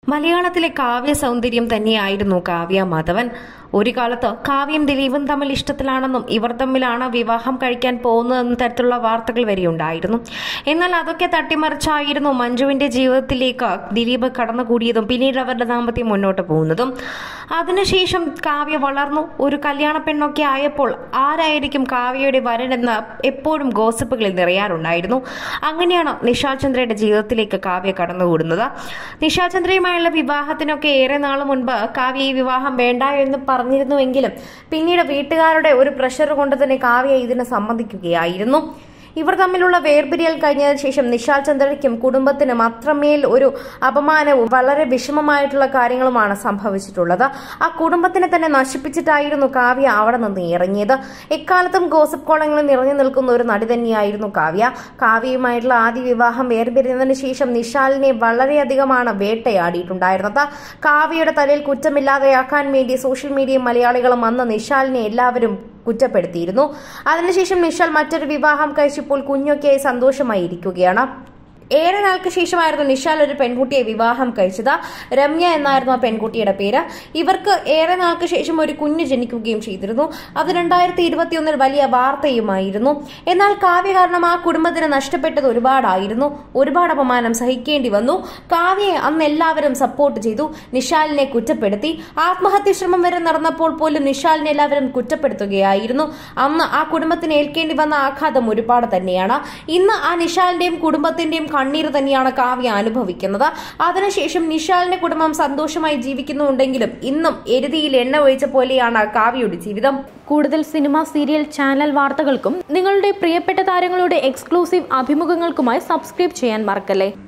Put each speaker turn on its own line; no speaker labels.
മലയാളത്തിലെ കാവ്യ സൗന്ദര്യം തന്നെയായിരുന്നു കാവ്യ മാധവൻ ഒരു കാലത്ത് കാവ്യം ദിലീപും തമ്മിൽ ഇഷ്ടത്തിലാണെന്നും ഇവർ തമ്മിലാണ് വിവാഹം കഴിക്കാൻ പോകുന്നതെന്ന തരത്തിലുള്ള വാർത്തകൾ വരെയുണ്ടായിരുന്നു എന്നാൽ അതൊക്കെ തട്ടിമറിച്ചായിരുന്നു മഞ്ജുവിന്റെ ജീവിതത്തിലേക്ക് ദിലീപ് കടന്നുകൂടിയതും പിന്നീട് അവരുടെ ദാമ്പത്യം മുന്നോട്ട് പോകുന്നതും അതിനുശേഷം കാവ്യ വളർന്നു ഒരു കല്യാണ പെണ്ണൊക്കെ ആയപ്പോൾ ആരായിരിക്കും കാവ്യയുടെ വരനെന്ന് എപ്പോഴും ഗോസിപ്പുകളിൽ നിറയാറുണ്ടായിരുന്നു അങ്ങനെയാണ് നിഷാൽ ചന്ദ്രയുടെ ജീവിതത്തിലേക്ക് കാവ്യ കടന്നുകൂടുന്നത് നിഷാൽ ചന്ദ്രയുമായുള്ള വിവാഹത്തിനൊക്കെ ഏറെ നാൾ മുൻപ് കാവ്യ ഈ വിവാഹം വേണ്ട എന്ന് പറഞ്ഞിരുന്നുവെങ്കിലും പിന്നീട് വീട്ടുകാരുടെ ഒരു പ്രഷർ കൊണ്ട് തന്നെ കാവ്യ ഇതിന് സമ്മതിക്കുകയായിരുന്നു ഇവർ തമ്മിലുള്ള വേർപിരിയൽ കഴിഞ്ഞതിന് ശേഷം നിഷാൽ ചന്ദ്രയ്ക്കും കുടുംബത്തിനും അത്രമേൽ ഒരു അപമാനവും വളരെ വിഷമമായിട്ടുള്ള കാര്യങ്ങളുമാണ് സംഭവിച്ചിട്ടുള്ളത് ആ കുടുംബത്തിനെ തന്നെ നശിപ്പിച്ചിട്ടായിരുന്നു കാവ്യ അവിടെ നിന്ന് ഇറങ്ങിയത് എക്കാലത്തും ഗോസപ്പ് കോളങ്ങളിൽ നിറഞ്ഞു നിൽക്കുന്ന ഒരു നടി തന്നെയായിരുന്നു കാവ്യ കാവ്യയുമായിട്ടുള്ള ആദ്യ വിവാഹം വേർപിരിഞ്ഞതിന് ശേഷം നിഷാലിനെ വളരെയധികമാണ് വേട്ടയാടിയിട്ടുണ്ടായിരുന്നത് കാവ്യയുടെ തലയിൽ കുറ്റമില്ലാതെയാക്കാൻ വേണ്ടി സോഷ്യൽ മീഡിയയും മലയാളികളും അന്ന് നിഷാലിനെ എല്ലാവരും കുറ്റപ്പെടുത്തിയിരുന്നു അതിനുശേഷം നിഷാൽ മറ്റൊരു വിവാഹം കഴിച്ചപ്പോൾ കുഞ്ഞൊക്കെയായി സന്തോഷമായി ഇരിക്കുകയാണ് ഏറെ നാൾക്ക് ശേഷമായിരുന്നു നിഷാൽ ഒരു പെൺകുട്ടിയെ വിവാഹം കഴിച്ചത് രമ്യ എന്നായിരുന്നു ആ പെൺകുട്ടിയുടെ പേര് ഇവർക്ക് ഏറെ നാൾക്ക് ശേഷം ഒരു കുഞ്ഞ് ജനിക്കുകയും ചെയ്തിരുന്നു അത് രണ്ടായിരത്തി ഇരുപത്തിയൊന്നിൽ വലിയ വാർത്തയുമായിരുന്നു എന്നാൽ കാവ്യ കാരണം ആ കുടുംബത്തിന് നഷ്ടപ്പെട്ടത് ഒരുപാടായിരുന്നു ഒരുപാട് അപമാനം സഹിക്കേണ്ടി വന്നു കാവ്യയെ അന്ന് എല്ലാവരും സപ്പോർട്ട് ചെയ്തു നിഷാലിനെ കുറ്റപ്പെടുത്തി ആത്മഹത്യ ശ്രമം വരെ നടന്നപ്പോൾ പോലും നിഷാലിനെ എല്ലാവരും കുറ്റപ്പെടുത്തുകയായിരുന്നു അന്ന് ആ കുടുംബത്തിന് ഏൽക്കേണ്ടി വന്ന ആഘാതം ഒരുപാട് തന്നെയാണ് ഇന്ന് ആ നിഷാലിന്റെയും കുടുംബത്തിന്റെയും കണ്ണീർ തന്നെയാണ് കാവ്യ അനുഭവിക്കുന്നത് അതിനുശേഷം നിഷാലിന്റെ കുടുംബം സന്തോഷമായി ജീവിക്കുന്നുണ്ടെങ്കിലും ഇന്നും എരുതിയിൽ എണ്ണ ഒഴിച്ച പോലെയാണ് കാവ്യയുടെ ജീവിതം
കൂടുതൽ സിനിമ സീരിയൽ ചാനൽ വാർത്തകൾക്കും നിങ്ങളുടെ പ്രിയപ്പെട്ട താരങ്ങളുടെ എക്സ്ക്ലൂസീവ് അഭിമുഖങ്ങൾക്കുമായി സബ്സ്ക്രൈബ് ചെയ്യാൻ മറക്കല്ലേ